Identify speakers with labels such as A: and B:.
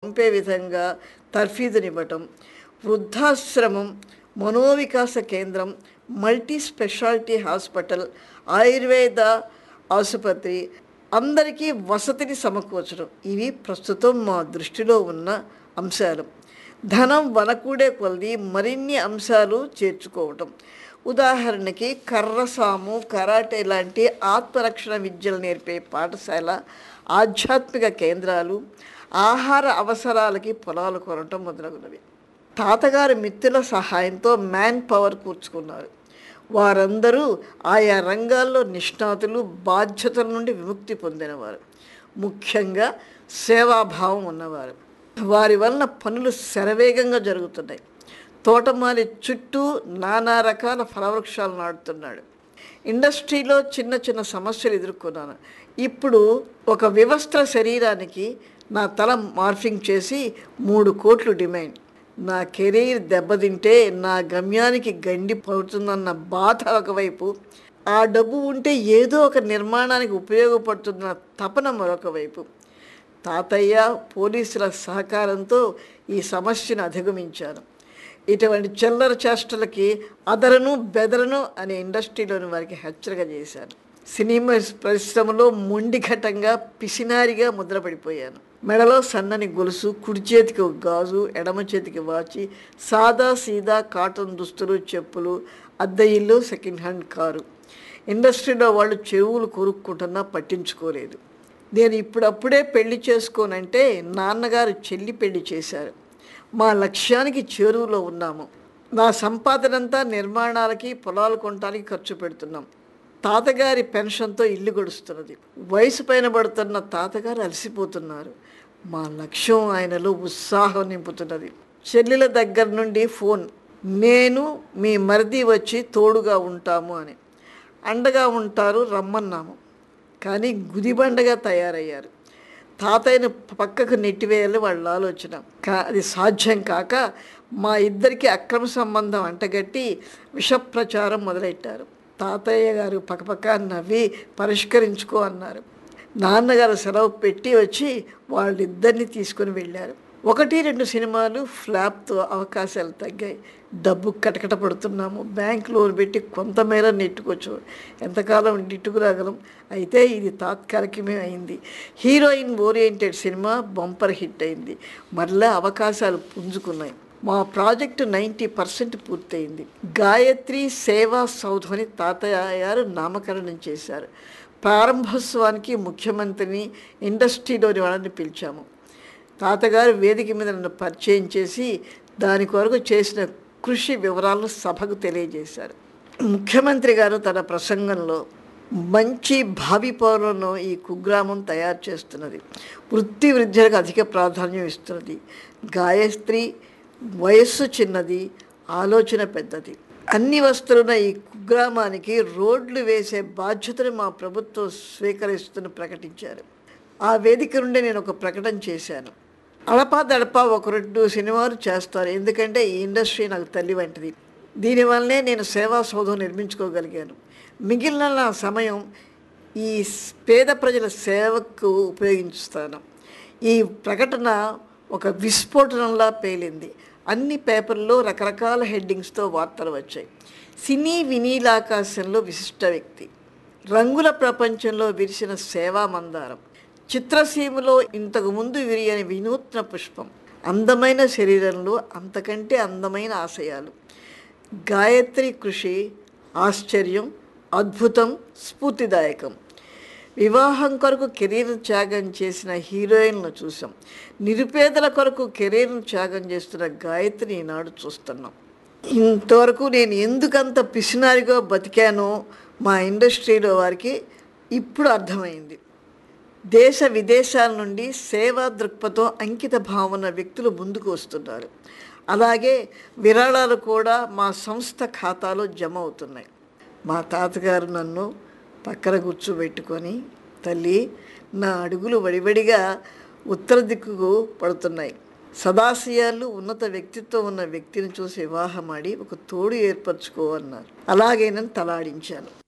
A: పంపే విధంగా తర్ఫీదునివ్వటం వృద్ధాశ్రమం మనోవికాస కేంద్రం మల్టీ స్పెషాలిటీ హాస్పిటల్ ఆయుర్వేద ఆసుపత్రి అందరికీ వసతిని సమకూర్చడం ఇవి ప్రస్తుతం మా దృష్టిలో ఉన్న అంశాలు ధనం వనకూడే కొలది మరిన్ని అంశాలు చేర్చుకోవటం ఉదాహరణకి కర్రసాము కరాటే లాంటి ఆత్మరక్షణ విద్యలు నేర్పే పాఠశాల ఆధ్యాత్మిక కేంద్రాలు ఆహార అవసరాలకి పొలాలు కొనటం మొదలగునవి తాతగారి మిత్రుల సహాయంతో మ్యాన్ పవర్ కూర్చుకున్నారు వారందరూ ఆయా రంగాల్లో నిష్ణాతులు బాధ్యతల నుండి విముక్తి పొందినవారు ముఖ్యంగా సేవాభావం ఉన్నవారు వారి వలన పనులు శరవేగంగా జరుగుతున్నాయి తోటమాలి చుట్టూ నానా రకాల ఫలవృక్షాలు నాటుతున్నాడు ఇండస్ట్రీలో చిన్న చిన్న సమస్యలు ఎదుర్కొన్నాను ఇప్పుడు ఒక వ్యవస్థ శరీరానికి నా తల మార్ఫింగ్ చేసి మూడు కోట్లు డిమాండ్ నా కెరీర్ దెబ్బతింటే నా గమ్యానికి గండి పడుతుందన్న బాధ ఒకవైపు ఆ డబ్బు ఉంటే ఏదో ఒక నిర్మాణానికి ఉపయోగపడుతున్న తపన మరొక వైపు తాతయ్య పోలీసుల సహకారంతో ఈ సమస్యను అధిగమించాను ఇటువంటి చిల్లర చేష్టలకి అదరను బెదరను అనే ఇండస్ట్రీలోని వారికి హెచ్చరిక చేశాను సినిమా పరిశ్రమలో మొండిఘటంగా పిసినారిగా ముద్రపడిపోయాను మెడలో సన్నని గొలుసు కుడి చేతికి ఒక గాజు ఎడమ చేతికి వాచి సాదా సీదా కాటన్ దుస్తులు చెప్పులు అద్దె ఇల్లు సెకండ్ హ్యాండ్ కారు ఇండస్ట్రీలో వాళ్ళు చెరువులు కొరుక్కుంటున్నా పట్టించుకోలేదు నేను ఇప్పుడప్పుడే పెళ్లి చేసుకోనంటే నాన్నగారు చెల్లి పెళ్లి చేశారు మా లక్ష్యానికి చేరువలో ఉన్నాము నా సంపాదనంతా నిర్మాణాలకి పొలాలు కొనడానికి ఖర్చు పెడుతున్నాం తాతగారి పెన్షన్తో ఇల్లు గడుస్తున్నది వయసు పైన పడుతున్న తాతగారు అలసిపోతున్నారు మా లక్ష్యం ఆయనలో ఉత్సాహం నింపుతున్నది చెల్లెల దగ్గర నుండి ఫోన్ నేను మీ మరిది వచ్చి తోడుగా ఉంటాము అని అండగా ఉంటారు రమ్మన్నాము కానీ గుదిబండగా తయారయ్యారు తాతయ్యను పక్కకు నెట్టివేయాలి వాళ్ళ ఆలోచన కా అది సాధ్యం కాక మా ఇద్దరికి అక్రమ సంబంధం అంటగట్టి విష ప్రచారం మొదలెట్టారు తాతయ్య గారు పక్కపక్క నవ్వి పరిష్కరించుకో అన్నారు నాన్నగారు సెలవు పెట్టి వచ్చి వాళ్ళిద్దరిని తీసుకొని వెళ్ళారు ఒకటి రెండు సినిమాలు ఫ్లాప్తో అవకాశాలు తగ్గాయి డబ్బు కటకట పడుతున్నాము బ్యాంక్ లోన్ పెట్టి కొంతమేర నెట్టుకోవచ్చు ఎంతకాలం నెట్టుకురాగలం అయితే ఇది తాత్కాలికమే అయింది heroine oriented cinema bumper hit అయింది మరలా అవకాశాలు పుంజుకున్నాయి మా ప్రాజెక్టు నైంటీ పర్సెంట్ పూర్తయింది గాయత్రి సేవా సౌధని తాతయ్య గారు నామకరణం చేశారు ప్రారంభోత్సవానికి ముఖ్యమంత్రిని ఇండస్ట్రీలోని వాళ్ళని పిలిచాము తాతగారు వేదిక మీద నన్ను పరిచయం చేసి దాని కొరకు చేసిన కృషి వివరాలను సభకు తెలియజేశారు ముఖ్యమంత్రి గారు తన ప్రసంగంలో మంచి భావి పౌరులను ఈ కుగ్రామం తయారు చేస్తున్నది వృత్తి విద్యలకు అధిక ప్రాధాన్యం ఇస్తున్నది గాయత్రి వయస్సు చిన్నది ఆలోచన పెద్దది అన్ని వస్తువులున్న ఈ కుగ్రామానికి రోడ్లు వేసే బాధ్యతను మా ప్రభుత్వం స్వీకరిస్తున్న ప్రకటించారు ఆ వేదిక నుండి నేను ఒక ప్రకటన చేశాను అడపా దడపా ఒక రెండు సినిమాలు చేస్తారు ఎందుకంటే ఈ ఇండస్ట్రీ నాకు తల్లి వంటిది దీనివల్లనే నేను సేవా సౌధం నిర్మించుకోగలిగాను మిగిలిన నా సమయం ఈ పేద ప్రజల సేవకు ఉపయోగిస్తాను ఈ ప్రకటన ఒక విస్ఫోటనంలా పేలింది అన్ని పేపర్లో రకరకాల హెడ్డింగ్స్తో వార్తలు వచ్చాయి సినీ వినీలాకాశంలో విశిష్ట వ్యక్తి రంగుల ప్రపంచంలో విరిసిన సేవా మందారం చిత్రసీమలో ఇంతకు ముందు విరియని వినూత్న పుష్పం అందమైన శరీరంలో అంతకంటే అందమైన ఆశయాలు గాయత్రి కృషి ఆశ్చర్యం అద్భుతం స్ఫూర్తిదాయకం వివాహం కొరకు కెరీర్ త్యాగం చేసిన హీరోయిన్ను చూసాం నిరుపేదల కొరకు కెరీర్ను త్యాగం చేస్తున్న గాయత్రిని ఈనాడు చూస్తున్నాం ఇంతవరకు నేను ఎందుకంత పిసినారిగా బతికానో మా ఇండస్ట్రీలో వారికి ఇప్పుడు అర్థమైంది దేశ విదేశాల నుండి సేవా దృక్పథం అంకిత భావన వ్యక్తులు ముందుకు వస్తున్నారు అలాగే విరాళాలు కూడా మా సంస్థ ఖాతాలో జమ అవుతున్నాయి మా తాతగారు నన్ను పక్కన కూర్చోబెట్టుకొని తల్లి నా అడుగులు వడివడిగా ఉత్తర దిక్కుకు పడుతున్నాయి సదాశయాలు ఉన్నత వ్యక్తిత్వం ఉన్న వ్యక్తిని చూసి వివాహమాడి ఒక తోడు ఏర్పరచుకో అన్నారు అలాగే నేను తలాడించాను